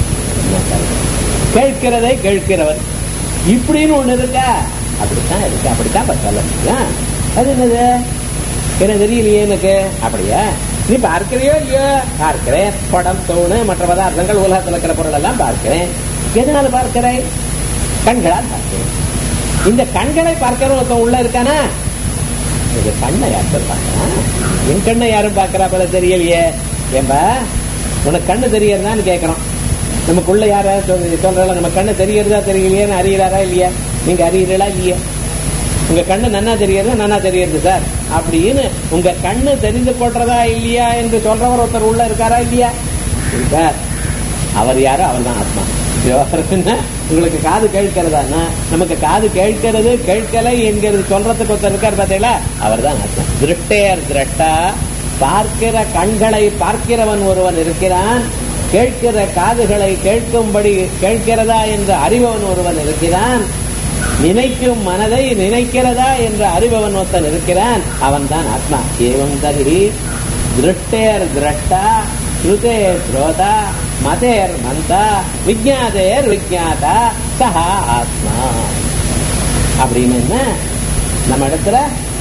கேட்கிறதை கேட்கிறவன் இப்படின்னு ஒண்ணு இருக்கா அப்படித்தான் இருக்கு அப்படித்தான் இப்ப சொல்ல முடியும் அது என்னது என்ன தெரியலையே எனக்கு அப்படியா நீ பார்க்கிறியோ இல்லையோ பார்க்கிறேன் படம் தோணு மற்ற பதார்த்தங்கள் உலகத்தில் இருக்கிற பொருள் எல்லாம் பார்க்கிறேன் எதனால பார்க்கிறேன் கண்களால் பார்க்கிறேன் இந்த கண்களை பார்க்கிற ஒருத்தன் உள்ள இருக்கானா இது கண்ணை யார் பார்க்கறான் என் கண்ணை யாரும் பார்க்கறா போல தெரியலையே ஏன்பா உனக்கு கண்ணு தெரியறதான்னு கேட்கறோம் நமக்குள்ள யாராவது சொல்ற சொல்றாங்க நம்ம கண்ணு தெரியறதா தெரியலையேன்னு அறியறாரா இல்லையா நீங்க அறியறீங்களா இல்லையா உங்க கண்ணு நன்னா தெரியறது நன்னா தெரியறது சார் அப்படின்னு உங்க கண்ணு தெரிந்து கொள்றதா இல்லையா என்று சொல்றவர் ஒருத்தர் உள்ள இருக்காரா இல்லையா இருக்கார் அவர் யாரோ அவர் தான் ஆத்மா விவகாரம் என்ன? உங்களுக்கு காது கேட்கிறதானா நமக்கு காது கேட்கிறது கேட்கலை என்கிறது சொல்றதுக்கு ஒருத்தர் இருக்கார் பார்த்தீங்களா அவர் தான் ஆத்மா திருஷ்டேர் திரட்டா பார்க்கிற கண்களை பார்க்கிறவன் ஒருவன் இருக்கிறான் கேட்கிற காதுகளை கேட்கும்படி கேட்கிறதா என்று அறிபவன் ஒருவன் இருக்கிறான் நினைக்கும் மனதை நினைக்கிறதா என்று அறிபவன் ஒருத்தன் இருக்கிறான் அவன் தான் ஆத்மா ஏவம் தரி திருஷ்டேர் திரட்டா ஸ்ருதே ஸ்ரோதா மதேர் மந்தா விஜாதேர் விஜாதா சஹா ஆத்மா அப்படின்னு என்ன நம்ம இடத்துல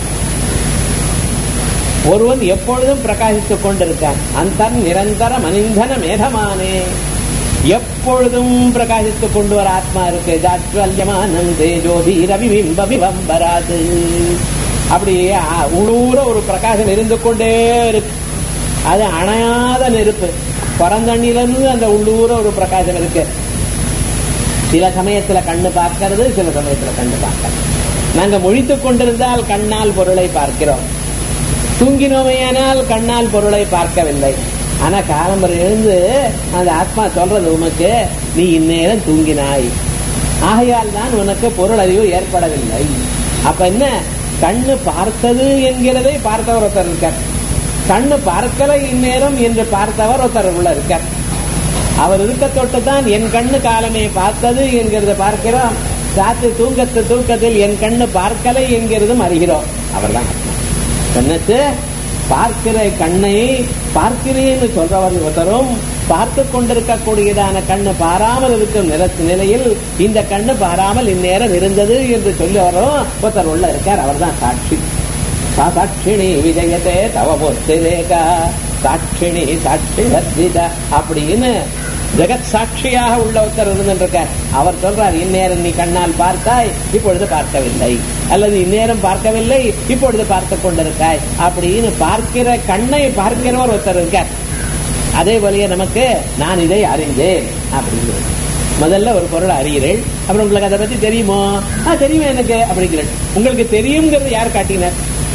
ஒருவன் எப்பொழுதும் பிரகாசித்துக் கொண்டிருக்கான் அந்த நிரந்தர மனிதன மேகமானே எப்பொழுதும் பிரகாசித்துக் கொண்டு வர ஆத்மா இருக்கு ஜாத்வல்யமானம் தேஜோதி ரவிபிம்ப விவம்பராது அப்படியே அ- உள்ளூர ஒரு பிரகாசம் இருந்து கொண்டே இருக்கு அது அணையாத நெருப்பு பரந்தண்ணிலிருந்து அந்த உள்ளூர ஒரு பிரகாசம் இருக்கு சில சமயத்துல கண்ணு பார்க்கிறது சில சமயத்துல கண்ணு பார்க்கிறது நாங்க முழித்துக் கொண்டிருந்தால் கண்ணால் பொருளை பார்க்கிறோம் தூங்கினோமையானால் கண்ணால் பொருளை பார்க்கவில்லை ஆனா காலம்பரம் எழுந்து அந்த ஆத்மா சொல்றது உமக்கு நீ இந்நேரம் தூங்கினாய் ஆகையால் தான் உனக்கு பொருள் அறிவு ஏற்படவில்லை அப்ப என்ன கண்ணு பார்த்தது என்கிறதை பார்த்தவர் ஒருத்தர் இருக்கார் கண்ணு பார்க்கலை இந்நேரம் என்று பார்த்தவர் ஒருத்தர் உள்ள இருக்கார் அவர் இருக்க தொட்டு தான் என் கண்ணு காலமே பார்த்தது என்கிறத பார்க்கிறோம் ராத்திரி தூங்கத்து தூக்கத்தில் என் கண்ணு பார்க்கலை என்கிறதும் அறிகிறோம் அவர்தான் ஆத்மா கண்ணத்து பார்க்கிற கண்ணை பார்க்கிறேன்னு சொல்றவர் ஒருத்தரும் பார்த்து கொண்டிருக்கக்கூடியதான கண்ணு பாராமல் இருக்கும் நில- நிலையில் இந்த கண்ணு பாராமல் இந்நேரம் இருந்தது என்று சொல்லி வரும் ஒருத்தர் உள்ள இருக்கார் அவர்தான் சாட்சி சா சாட்சிணி விஜயதே தவ மூர்த்திரேகா சாட்சிணி சாட்சி வர்த்தித அப்படின்னு ஜெகத் சாட்சியாக உள்ள ஒருத்தர் இருந்திருக்கார் அவர் சொல்றார் இந்நேரம் நீ கண்ணால் பார்த்தாய் இப்பொழுது பார்க்கவில்லை அல்லது இந்நேரம் பார்க்கவில்லை இப்பொழுது பார்த்து கொண்டிருக்காய் அப்படின்னு பார்க்கிற கண்ணை பார்க்கிறவர் ஒருத்தர் இருக்கார் அதே போலயே நமக்கு நான் இதை அறிந்தேன் அப்படிங்கிறது முதல்ல ஒரு பொருளை அறிகிறேன் அப்புறம் உங்களுக்கு அதை பத்தி தெரியுமோ ஆ தெரியுமே எனக்கு அப்படிங்கிறேன் உங்களுக்கு தெரியுங்கிறது யார் காட்டினார்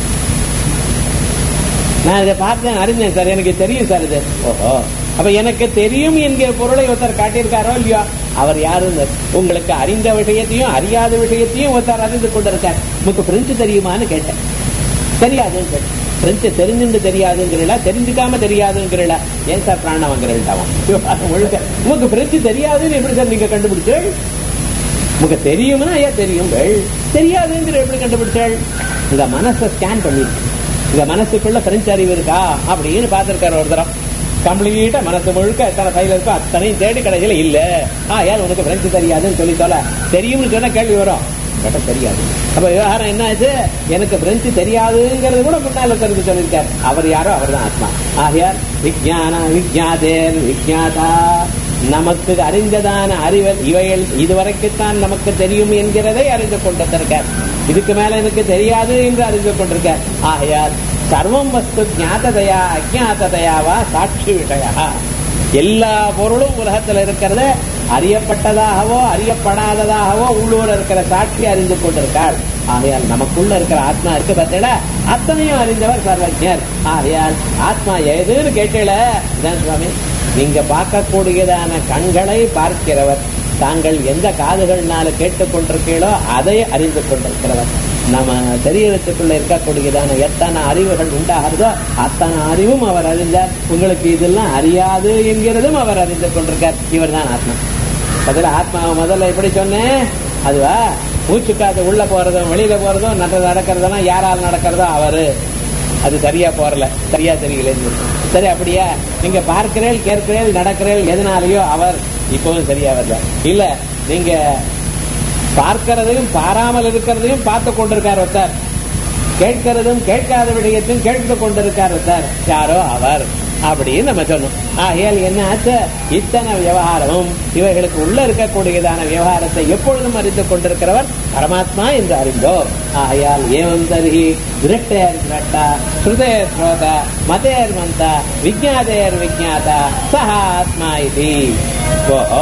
நான் இதை பார்த்தேன் அறிஞ்சேன் சார் எனக்கு தெரியும் சார் இது ஓஹோ அப்ப எனக்கு தெரியும் என்கிற பொருளை ஒருத்தர் காட்டியிருக்காரோ இல்லையோ அவர் யாருன்னு உங்களுக்கு அறிந்த விஷயத்தையும் அறியாத விஷயத்தையும் ஒருத்தர் அறிந்து கொண்டிருக்கார் உங்களுக்கு பிரெஞ்சு தெரியுமான்னு கேட்டேன் தெரியாதுன்னு கேட்டேன் பிரெஞ்சு தெரிஞ்சுண்டு தெரியாதுங்கிறீங்களா தெரிஞ்சுக்காம தெரியாதுங்கிறீங்களா ஏன் சார் பிராணம் வாங்குறீங்க உங்களுக்கு பிரெஞ்சு தெரியாதுன்னு எப்படி சார் நீங்க கண்டுபிடிச்சு உங்களுக்கு தெரியும்னா ஏன் தெரியுங்கள் தெரியாதுங்கிற எப்படி கண்டுபிடிச்சாள் இந்த மனசை ஸ்கேன் பண்ணிருக்கு இந்த மனசுக்குள்ள பிரெஞ்சு அறிவு இருக்கா அப்படின்னு பார்த்திருக்காரு ஒரு தரம் கம்ப்ளீட்டா மனசு முழுக்க எத்தனை ஃபைல் இருக்கோ அத்தனையும் தேடி கடைசியில இல்ல ஆ யார் உனக்கு பிரெஞ்சு தெரியாதுன்னு சொல்லி சொல்ல தெரியும்னு சொன்னா கேள்வி வரும் கேட்டா தெரியாது அப்ப விவகாரம் என்ன ஆச்சு எனக்கு பிரெஞ்சு தெரியாதுங்கிறது கூட முன்னால் இருக்கிறது சொல்லியிருக்காரு அவர் யாரோ அவர் தான் ஆத்மா ஆகையார் விஜயான விஜயாதேர் விஜயாதா நமக்கு அறிந்ததான அறிவல் இவைகள் இதுவரைக்குத்தான் நமக்கு தெரியும் என்கிறதை அறிந்து கொண்டிருக்கார் இதுக்கு மேல எனக்கு தெரியாது என்று அறிந்து கொண்டிருக்கார் ஆகையால் சர்வம் வஸ்து ஞாததையா அஜாததையாவா சாட்சி விஷயா எல்லா பொருளும் உலகத்தில் இருக்கிறத அறியப்பட்டதாகவோ அறியப்படாததாகவோ உள்ளூர் இருக்கிற சாட்சி அறிந்து கொண்டிருக்காள் ஆகையால் நமக்குள்ள இருக்கிற ஆத்மா இருக்கு பார்த்தீங்களா அத்தனையும் அறிந்தவர் சர்வஜர் ஆகையால் ஆத்மா எதுன்னு கேட்டீல இதான் சுவாமி நீங்க பார்க்கக்கூடியதான கண்களை பார்க்கிறவர் தாங்கள் எந்த காதுகள்னால கேட்டுக்கொண்டிருக்கீங்களோ அதை அறிந்து கொண்டிருக்கிறவர் நம்ம சரீரத்துக்குள்ள இருக்கக்கூடியதான எத்தனை அறிவுகள் உண்டாகிறதோ அத்தனை அறிவும் அவர் அறிந்தார் உங்களுக்கு இதெல்லாம் அறியாது என்கிறதும் அவர் அறிந்து கொண்டிருக்கார் இவர் தான் ஆத்மா முதல்ல ஆத்மாவை முதல்ல எப்படி சொன்னேன் அதுவா மூச்சுக்காத்து உள்ள போறதும் வெளியில போறதும் நட நடக்கிறதெல்லாம் யாரால் நடக்கிறதோ அவரு அது சரியா போறல சரியா தெரியலன்னு சரி அப்படியா நீங்க பார்க்கிறேன் கேட்கிறேன் நடக்கிறேன் எதனாலேயோ அவர் இப்பவும் சரியா வரல இல்ல நீங்க பார்க்கிறதையும் பாராமல் இருக்கிறதையும் பார்த்து கொண்டிருக்கார் ஒருத்தர் கேட்கிறதும் கேட்காத விடயத்தையும் கேட்டு கொண்டிருக்கார் ஒருத்தர் யாரோ அவர் அப்படின்னு நம்ம சொன்னோம் ஆகையால் என்ன ஆச்சு இத்தனை விவகாரமும் இவைகளுக்கு உள்ள இருக்கக்கூடியதான விவகாரத்தை எப்பொழுதும் அறிந்து கொண்டிருக்கிறவர் பரமாத்மா என்று அறிந்தோம் ஆகையால் ஏவம் தருகி திருஷ்டேர் திரட்டா ஸ்ருதேர் ஸ்ரோத மதேர் மந்த விஜாதேர் விஜாத சஹ ஆத்மா இது ஓஹோ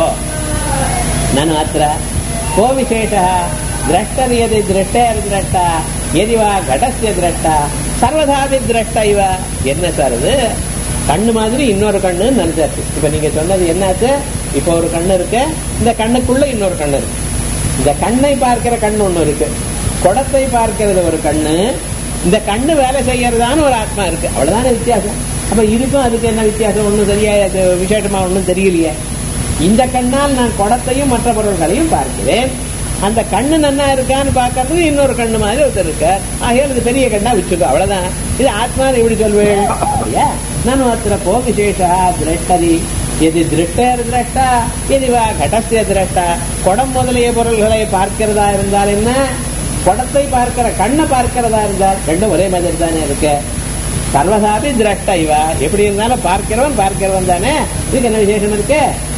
நனு அத்திர को विशेषः द्रष्टर् यदि दृष्टेर्द्रष्टा यदि वा घटस्य द्रष्टा சர்வதாபி திரஷ்ட இவ என்ன சார் இது கண்ணு மாதிரி இன்னொரு கண்ணுன்னு நினைச்சாச்சு இப்ப நீங்க சொன்னது என்னாச்சு இப்ப ஒரு கண்ணு இருக்கு இந்த கண்ணுக்குள்ள இன்னொரு கண்ணு இருக்கு இந்த கண்ணை பார்க்கிற கண்ணு ஒண்ணு இருக்கு குடத்தை பார்க்கிறது ஒரு கண்ணு இந்த கண்ணு வேலை செய்யறதான்னு ஒரு ஆத்மா இருக்கு அவ்வளவுதானே வித்தியாசம் அப்ப இதுக்கும் அதுக்கு என்ன வித்தியாசம் ஒண்ணும் சரியா அது விசேஷமா ஒண்ணும் தெரியலையே இந்த கண்ணால் நான் குடத்தையும் மற்ற பொருள்களையும் பார்க்கிறேன் அந்த கண்ணு நன்னா இருக்கான்னு பார்க்கறது இன்னொரு கண்ணு மாதிரி ஒருத்தர் இருக்க ஆகையால் இது பெரிய கண்ணா வச்சுக்கோ அவ்வளவுதான் இது ஆத்மா எப்படி சொல்வேன் அப்படியா நான் அத்திர கோ விசேஷா திரஷ்டதி எது திருஷ்டர் திரஷ்டா எது வா கடசிய திரஷ்டா குடம் முதலிய பொருள்களை பார்க்கிறதா இருந்தால் என்ன குடத்தை பார்க்கிற கண்ணை பார்க்கிறதா இருந்தால் ரெண்டும் ஒரே மாதிரி தானே இருக்கு சர்வசாபி திரஷ்டா இவா எப்படி இருந்தாலும் பார்க்கிறவன் பார்க்கிறவன் தானே இதுக்கு என்ன விசேஷம் இருக்கு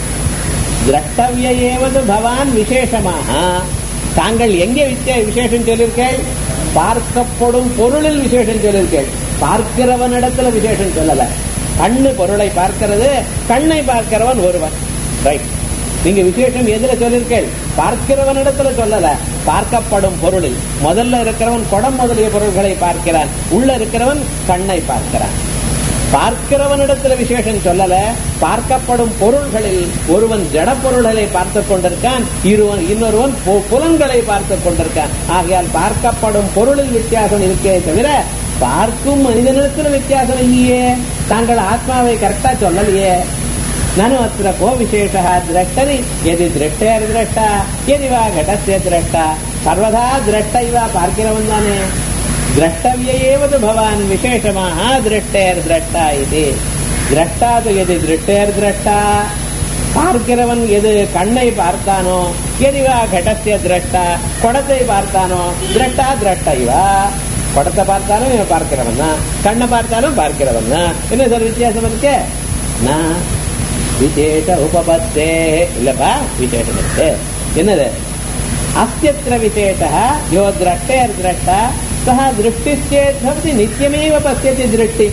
திரஷ்டவிய ஏவது பவான் விசேஷமாக தாங்கள் எங்கே வித்திய விசேஷம் சொல்லியிருக்கேள் பார்க்கப்படும் பொருளில் விசேஷம் சொல்லியிருக்கேள் பார்க்கிறவனிடத்துல விசேஷம் சொல்லல கண்ணு பொருளை பார்க்கிறது கண்ணை பார்க்கிறவன் ஒருவன் ரைட் நீங்க விசேஷம் எதுல சொல்லியிருக்கேள் பார்க்கிறவனிடத்துல சொல்லல பார்க்கப்படும் பொருளில் முதல்ல இருக்கிறவன் குடம் முதலிய பொருள்களை பார்க்கிறான் உள்ள இருக்கிறவன் கண்ணை பார்க்கிறான் பார்க்கிறவனிடத்துல விசேஷம் சொல்லல பார்க்கப்படும் பொருள்களில் ஒருவன் ஜட பொருள்களை பார்த்து கொண்டிருக்கான் இருவன் இன்னொருவன் பு- புலன்களை பார்த்து கொண்டிருக்கான் ஆகையால் பார்க்கப்படும் பொருளில் வித்தியாசம் இருக்கே தவிர பார்க்கும் மனிதனிடத்துல வித்தியாசம் இல்லையே தாங்கள் ஆத்மாவை கரெக்டா சொல்லலையே நனு அத்திர கோ விசேஷ திரஷ்டரி எது திருஷ்டேர் திரஷ்டா எதி வா கடசிய திரஷ்டா சர்வதா திரஷ்ட இவா பார்க்கிறவன் தானே द्रष्टव्येवतु भवान् विशेषमाः दृष्टेर्द्रष्टा इति द्रष्टा तु यदि दृष्टेर्द्रष्टा பார்க்கிறவன் எது கண்ணை பார்த்தானோ எதிவா கடசிய திரஷ்டா குடத்தை பார்த்தானோ திரஷ்டா திரஷ்டா இவா குடத்தை பார்த்தாலும் இவன் பார்க்கிறவன் தான் கண்ணை பார்த்தாலும் பார்க்கிறவன் தான் என்ன சார் வித்தியாசம் இருக்கு நான் விசேஷ உபபத்தே இல்லப்பா விசேஷம் இருக்கு என்னது அஸ்யத்திர விசேஷ யோ திரஷ்டேர் திரஷ்டா சஹ திருஷ்டிச்சேத் பவதி நித்தியமேவ பசியத்தி திருஷ்டி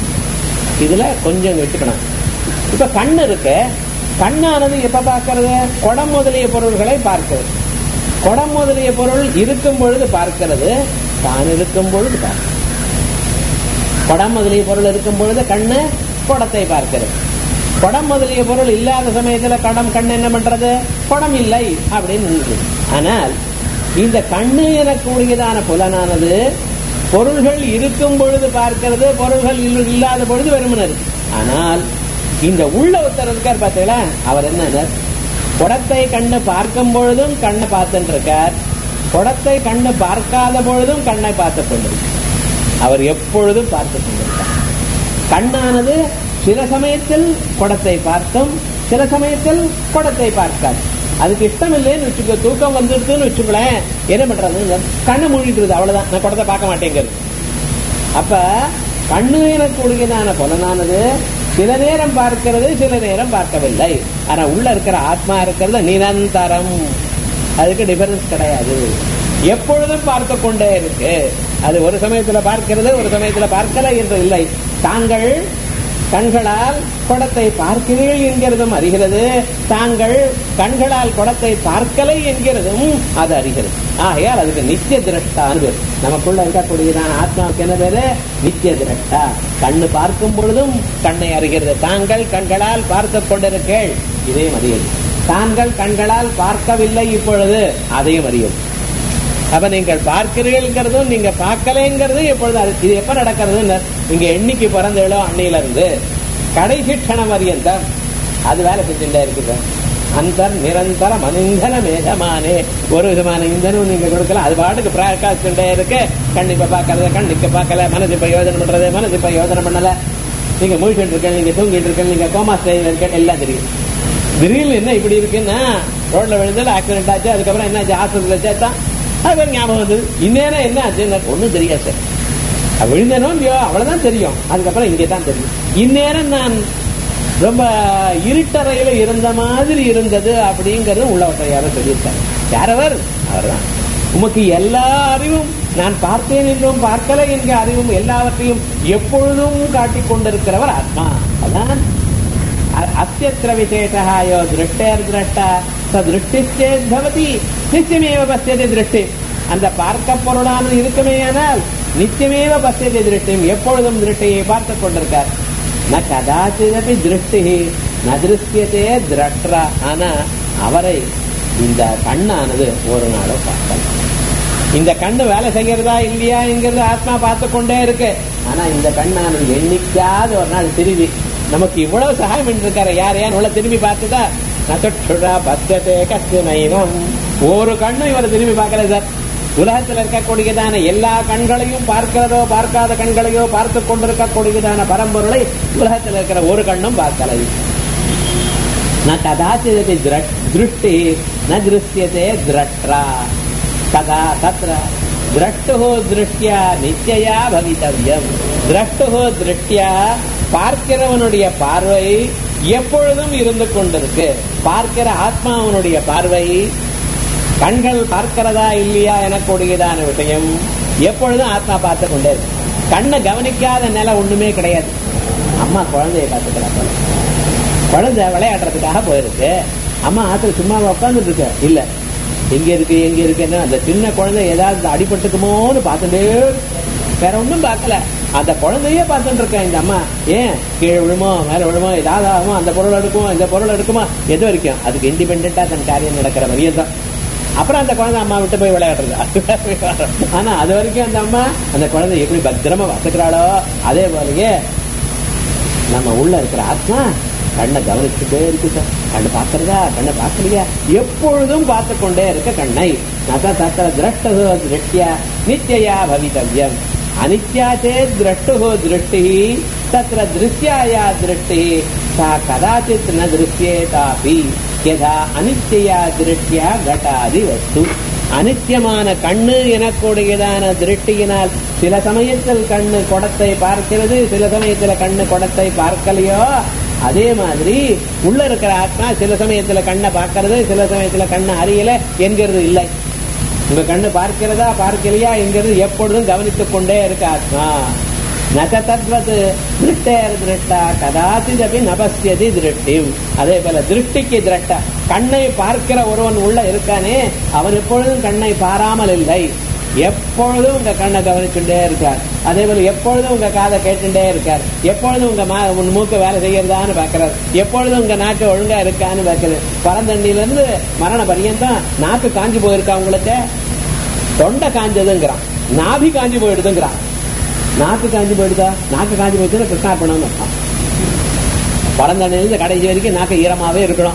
இதுல கொஞ்சம் வச்சுக்கணும் இப்ப கண்ணு இருக்கு கண்ணானது எப்ப பார்க்கிறது குடம் முதலிய பொருள்களை பார்க்கிறது குடம் முதலிய பொருள் இருக்கும் பொழுது பார்க்கிறது தான் இருக்கும் பொழுது பார்க்கிறது குடம் முதலிய பொருள் இருக்கும் பொழுது கண்ணு குடத்தை பார்க்கிறது குடம் முதலிய பொருள் இல்லாத சமயத்துல கடம் கண் என்ன பண்றது குடம் இல்லை அப்படின்னு நினைக்குது. ஆனால் இந்த கண்ணு எனக்கூடியதான புலனானது பொருள்கள் இருக்கும் பொழுது பார்க்கிறது பொருள்கள் இல்ல- இல்லாத பொழுது வெறுமன இருக்கு ஆனால் இந்த உள்ள ஒருத்தர் இருக்கார் பார்த்தீங்களா அவர் என்ன குடத்தை கண்ணு பார்க்கும் பொழுதும் கண்ணை பார்த்துட்டு இருக்கார் குடத்தை கண்ணு பார்க்காத பொழுதும் கண்ணை பார்த்து கொண்டிருக்கார் அவர் எப்பொழுதும் பார்த்து கொண்டிருக்கார் கண்ணானது சில சமயத்தில் குடத்தை பார்க்கும் சில சமயத்தில் குடத்தை பார்க்காது அதுக்கு இஷ்டம் இல்லைன்னு வச்சுக்கோ தூக்கம் வந்துருதுன்னு வச்சுக்கோங்களேன் என்ன பண்றது கண்ணை மூடிட்டு இருக்குது அவ்வளவுதான் நான் குடத்தை பார்க்க மாட்டேங்கிறது அப்ப கண்ணு எனக்கூடியதான புலனானது சில நேரம் பார்க்கிறது சில நேரம் பார்க்கவில்லை ஆனா உள்ள இருக்கிற ஆத்மா இருக்கிறது நிரந்தரம் அதுக்கு டிஃபரன்ஸ் கிடையாது எப்பொழுதும் பார்த்து கொண்டே இருக்கு அது ஒரு சமயத்துல பார்க்கிறது ஒரு சமயத்துல பார்க்கல என்று இல்லை தாங்கள் கண்களால் குடத்தை பார்க்கிறீர்கள் என்கிறதும் அறிகிறது தாங்கள் கண்களால் குடத்தை பார்க்கலை என்கிறதும் அது அறிகிறது ஆகையால் அதுக்கு நித்திய திரஷ்டான்னு பேர் நமக்குள்ள இருக்கக்கூடியதான ஆத்மாவுக்கு என்ன பேரு நித்திய திரஷ்டா கண்ணு பார்க்கும் பொழுதும் கண்ணை அறிகிறது தாங்கள் கண்களால் பார்த்து கொண்டிருக்கேள் இதையும் அறியுது தாங்கள் கண்களால் பார்க்கவில்லை இப்பொழுது அதையும் அறியும் அப்ப நீங்கள் பார்க்கிறீர்கள்ங்கிறதும் நீங்க பார்க்கலைங்கிறது எப்பொழுது அது- இது எப்ப நடக்கிறதுன்னு நீங்க எண்ணிக்கை பிறந்தேளோ அன்னையில இருந்து கடைசி க்ஷணம் வரியந்தம் அது வேலை செஞ்சுட்டே இருக்குது அந்த நிரந்தர மனிதன மேகமானே ஒரு விதமான இந்தனும் நீங்க கொடுக்கல அது பாட்டுக்கு பிரகாசிச்சுட்டே இருக்கு கண் இப்ப பார்க்கறது கண் இப்ப பார்க்கல மனசு இப்ப யோஜனை பண்றது மனசு இப்ப யோஜனை பண்ணல நீங்க முழிச்சுட்டு இருக்க நீங்க தூங்கிட்டு இருக்க நீங்க கோமா ஸ்டேஜ்ல இருக்க எல்லாம் தெரியும் திடீர்னு என்ன இப்படி இருக்குன்னா ரோட்ல விழுந்தது ஆக்சிடென்ட் ஆச்சு அதுக்கப்புறம் என்ன ஆச்சு ஆஸ்பத்திரியில் சேர்த்தான் அது ஒரு ஞாபகம் வந்தது இந்நேரம் என்ன ஆச்சு ஒன்றும் தெரியாது சார் அது விழுந்தனோ இல்லையோ அவ்வளவுதான் தெரியும் அதுக்கப்புறம் இங்கே தான் தெரியும் இந்நேரம் நான் ரொம்ப இருட்டறையில இருந்த மாதிரி இருந்தது அப்படிங்கறது உள்ளவற்றை யாரும் சொல்லியிருக்காரு யாரவர் அவர்தான் உமக்கு எல்லா அறிவும் நான் பார்த்தேன் என்றும் பார்க்கல என்கிற அறிவும் எல்லாவற்றையும் எப்பொழுதும் காட்டிக் கொண்டிருக்கிறவர் ஆத்மா அதான் அ- அஸ்யத்ர விசேஷः यो दृष्टेर्द्रष्टा स दृष्टिश्चेद्भवति நித்தியமேவ பசியதை திருஷ்டி அந்த பார்க்க பொருளானது இருக்குமேயானால் நித்தியமேவ பசியதை திருஷ்டியும் எப்பொழுதும் திருஷ்டியை பார்த்துக் கொண்டிருக்கார் ந கதாச்சிதபி திருஷ்டி ந திருஷ்யத்தே திரஷ்டா ஆனா அவரை இந்த கண்ணானது ஒரு நாளும் பார்க்கல இந்த கண்ணு வேலை செய்யறதா இல்லையா என்கிறது ஆத்மா பார்த்து கொண்டே இருக்கு ஆனா இந்த கண்ணானது எண்ணிக்காத ஒரு நாள் திரும்பி நமக்கு இவ்வளவு சகாயம் பண்ணிருக்காரு யார் யார் உள்ள திரும்பி பார்த்துதா நசுடா பத்ததே கஷ்ட நைனம் ஒரு கண்ணும் இவரை திரும்பி பார்க்கல சார் உலகத்தில் இருக்கக்கூடியதான எல்லா கண்களையும் பார்க்கிறதோ பார்க்காத கண்களையோ பார்த்து கொண்டிருக்கக்கூடியதான பரம்பொருளை உலகத்தில் இருக்கிற ஒரு கண்ணும் பார்க்கலை न कदाचिदपि द्रट् दृष्टिः न दृश्यते द्रष्ट्रा तदा तत्र द्रष्टुः दृष्ट्या நிச்சயா பவித்தவ்யம் द्रष्टुः दृष्ट्या பார்க்கிறவனுடைய பார்வை எப்பொழுதும் இருந்து கொண்டிருக்கு பார்க்கிற ஆத்மாவனுடைய பார்வை கண்கள் பார்க்கிறதா இல்லையா எனக்கூடியதான விஷயம் எப்பொழுதும் ஆத்மா பார்த்து கொண்டே இருக்கு கண்ணை கவனிக்காத நிலை ஒண்ணுமே கிடையாது அம்மா குழந்தைய பார்த்துக்கிறாங்க குழந்தை விளையாடுறதுக்காக போயிருக்கு அம்மா ஆத்துல சும்மா உட்காந்துட்டு இருக்க இல்ல எங்க இருக்கு எங்க இருக்குன்னு அந்த சின்ன குழந்தை ஏதாவது அடிபட்டுக்குமோன்னு பார்த்துட்டே இருக்கு. வேற ஒண்ணும் பார்க்கல அந்த குழந்தையே பார்த்துட்டு இருக்கேன் இந்த அம்மா ஏன் கீழே விழுமோ மேல விழுமோ ஏதாவது ஆகுமோ அந்த பொருள் எடுக்குமோ இந்த பொருள் எடுக்குமோ எது வரைக்கும் அதுக்கு இண்டிபெண்டா தன் காரியம் நடக்கிற வரையும் தான் அப்புறம் அந்த குழந்தை அம்மா விட்டு போய் விளையாடுறது அது வேற விவகாரம். ஆனா அது வரைக்கும் அந்த அம்மா அந்த குழந்தை எப்படி பத்திரமா வளர்த்துக்கிறாளோ அதே போலயே நம்ம உள்ள இருக்கிற ஆத்மா கண்ணை கவனிச்சுட்டே இருக்கு சார் கண்ணை பார்க்கறதா கண்ணை பார்க்கலையா எப்பொழுதும் பார்த்து கொண்டே இருக்க கண்ணை நத தத்திர திரஷ்டோ திருஷ்டியா நித்யா பவித்தவ்யம் அனித்யா சேத் திரஷ்டுஹோ திருஷ்டி தத்திர திருஷ்யாயா திருஷ்டி சா கதாச்சித் ந திருஷ்யேதாபி யதா அனித்யா திருஷ்டியா கட்டாதி வஸ்து அனித்தியமான கண்ணு எனக்கூடியதான திருஷ்டியினால் சில சமயத்தில் கண்ணு குடத்தை பார்க்கிறது சில சமயத்துல கண்ணு குடத்தை பார்க்கலையோ அதே மாதிரி உள்ள இருக்கிற ஆத்மா சில சமயத்துல கண்ணை பார்க்கறது சில சமயத்துல கண்ணை அறியல என்கிறது இல்லை உங்க கண்ணு பார்க்கிறதா பார்க்கலையா என்கிறது எப்பொழுதும் கவனித்துக் கொண்டே இருக்கு ஆத்மா நச்ச தத்வத் திருஷ்டேர் திருஷ்டா கதாச்சிதபி நபஸ்யதி திருஷ்டி அதே போல திருஷ்டிக்கு திரஷ்டா கண்ணை பார்க்கிற ஒருவன் உள்ள இருக்கானே அவன் எப்பொழுதும் கண்ணை பாராமல் இல்லை எப்பொழுதும் உங்க கண்ணை கவனிச்சுட்டே இருக்கார் அதே போல எப்பொழுதும் உங்க காதை கேட்டுட்டே இருக்கார் எப்பொழுதும் உங்க மா உன் மூக்கு வேலை செய்யறதான்னு பாக்குறாரு எப்பொழுதும் உங்க நாக்கு ஒழுங்கா இருக்கான்னு பாக்குறது பரந்தண்டியில இருந்து மரண பரியந்தம் நாக்கு காஞ்சி போயிருக்கா உங்களுக்கு தொண்டை காஞ்சதுங்கிறான் நாபி காஞ்சி போயிடுதுங்கிறான் நாக்கு காஞ்சி போயிடுதா நாக்கு காஞ்சி போயிடுச்சுன்னா கிருஷ்ணார்ப்பணம்னு அர்த்தம் பரந்தண்ணிலிருந்து கடைசி வரைக்கும் நாக்கு ஈரமாவே இருக்கணும்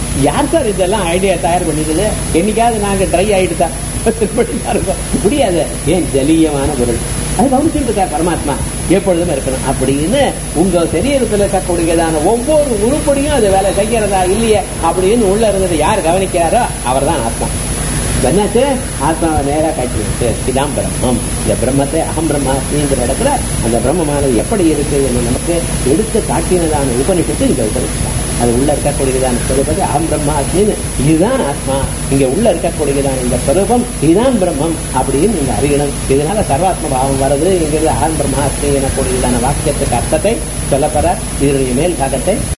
யார் சார் இதெல்லாம் ஐடியா தயார் பண்ணிடுது என்னைக்காவது நாங்க ட்ரை ஆயிடுதா திருப்படி பாருங்க முடியாது ஏன் ஜலீயமான பொருள் அது கவனிச்சுட்டு இருக்கா பரமாத்மா எப்பொழுதும் இருக்கணும் அப்படின்னு உங்க சரீரத்தில் இருக்கக்கூடியதான ஒவ்வொரு உருப்படியும் அது வேலை செய்கிறதா இல்லையே அப்படின்னு உள்ள இருந்தது யார் கவனிக்கிறாரோ அவர் தான் ஆத்மா என்னாச்சு ஆத்மாவை நேரா காட்டி விட்டு இதான் பிரம்மம் இந்த பிரம்மத்தை அகம் பிரம்மாஸ்மிங்கிற இடத்துல அந்த பிரம்மமானது எப்படி இருக்கு என்று நமக்கு எடுத்து காட்டினதான உபனிஷத்து இந்த உபனிஷம் அது உள்ள இருக்கக்கூடியதான ஸ்வரூபத்தை அகம் பிரம்மாஸ்மின்னு இதுதான் ஆத்மா இங்க உள்ள இருக்கக்கூடியதான இந்த ஸ்வரூபம் இதுதான் பிரம்மம் அப்படின்னு நீங்க அறியணும் இதனால சர்வாத்ம பாவம் வருது என்கிறது அகம் பிரம்மாஸ்மி எனக்கூடியதான வாக்கியத்துக்கு அர்த்தத்தை சொல்லப்பட இதனுடைய மேல் பாகத்தை